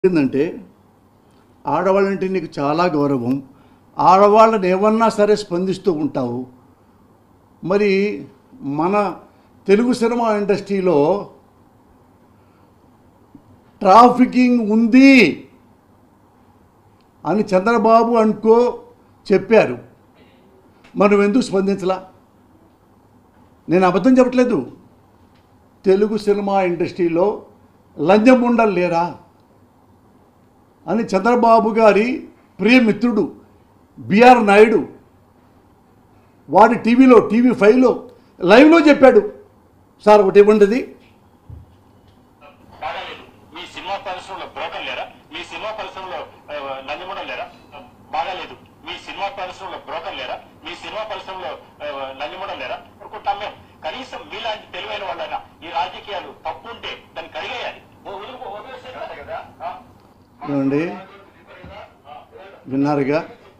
ఏంటంటే ఆడవాళ్ళంటే నీకు చాలా గౌరవం ఆడవాళ్ళని ఏమన్నా సరే స్పందిస్తూ ఉంటావు మరి మన తెలుగు సినిమా ఇండస్ట్రీలో ట్రాఫికింగ్ ఉంది అని చంద్రబాబు అనుకో చెప్పారు మనం ఎందుకు స్పందించలా నేను అబద్ధం చెప్పట్లేదు తెలుగు సినిమా ఇండస్ట్రీలో లంజముండలు లేరా అని చంద్రబాబు గారి ప్రియమిత్రుడు బిఆర్ నాయుడు వాడి టీవీలో టీవీ ఫైవ్లో లైవ్లో చెప్పాడు సార్ ఒకటి ఇవ్వండి బాగాలేదు మీ సినిమా పరిశ్రమలో బ్రోకర్ లేరా మీ సినిమా పరిశ్రమలో ఆ, లంజముండం లేరా బాగాలేదు మీ సినిమా పరిశ్రమలో బ్రోకర్ లేరా మీ సినిమా పరిశ్రమలో ఆ, లంజముండం లేరా అనుకుంటాం మేము కనీసం మీలాంటి తెలివైన వాళ్ళైనా ఈ రాజకీయాలు తప్పు ఉంటే దాన్ని కడిగేయాలి ఓ వదులుకో, వదిలేసేయ్ కదా ఆ? ఏమండి విన్నారుగా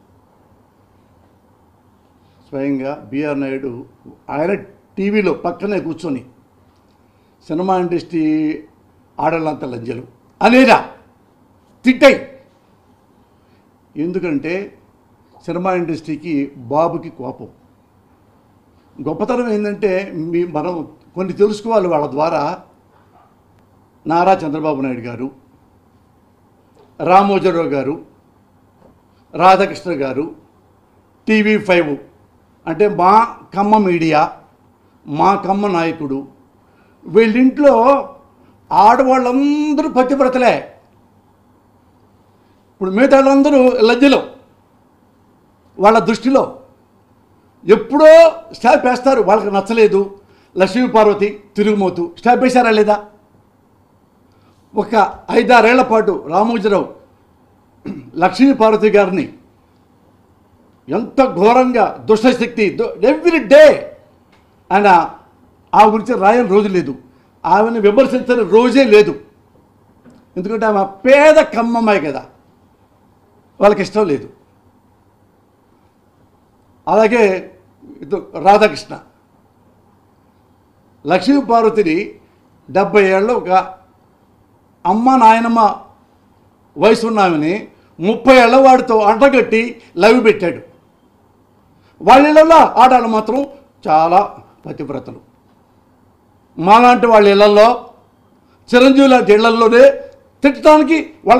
స్వయంగా బిఆర్ నాయుడు ఆయన టీవీలో పక్కనే కూర్చొని సినిమా ఇండస్ట్రీ ఆడలంత లంజలు అనేరా తిట్టాయి ఎందుకంటే సినిమా ఇండస్ట్రీకి బాబుకి కోపం గొప్పతనం ఏంటంటే మీ మనం కొన్ని తెలుసుకోవాలి వాళ్ళ ద్వారా నారా చంద్రబాబు నాయుడు గారు రామోజీరావు గారు రాధాకృష్ణ గారు టీవీ ఫైవ్ అంటే మా కమ్మ మీడియా మా కమ్మ నాయకుడు వీళ్ళింట్లో ఆడవాళ్ళందరూ పతివ్రతలే ఇప్పుడు మిగతా వాళ్ళందరూ లజ్జలో వాళ్ళ దృష్టిలో ఎప్పుడో స్టాప్ వేస్తారు వాళ్ళకి నచ్చలేదు లక్ష్మీ పార్వతి తిరుగుమోతు స్టాప్ వేశారా లేదా ఒక ఐదారేళ్ల పాటు రామోజీరావు లక్ష్మీ పార్వతి గారిని ఎంత ఘోరంగా దుష్టశక్తి ఎవ్రీ డే ఆయన ఆ గురించి రాయని రోజు లేదు ఆమెను విమర్శించని రోజే లేదు ఎందుకంటే ఆమె పేద కమ్మమ్మాయి కదా వాళ్ళకి ఇష్టం లేదు అలాగే ఇది రాధాకృష్ణ లక్ష్మీ పార్వతిని డెబ్బై ఏళ్ళ ఒక అమ్మ నాయనమ్మ వయసు ఉన్నామని ముప్పై ఏళ్ళ వాడితో అంటగట్టి లవ్ పెట్టాడు వాళ్ళ ఇళ్ళల్లో ఆడాలు మాత్రం చాలా పతివ్రతలు మాలాంటి వాళ్ళ ఇళ్లలో చిరంజీవి లాంటి ఇళ్లలోనే తిట్టడానికి వాళ్ళ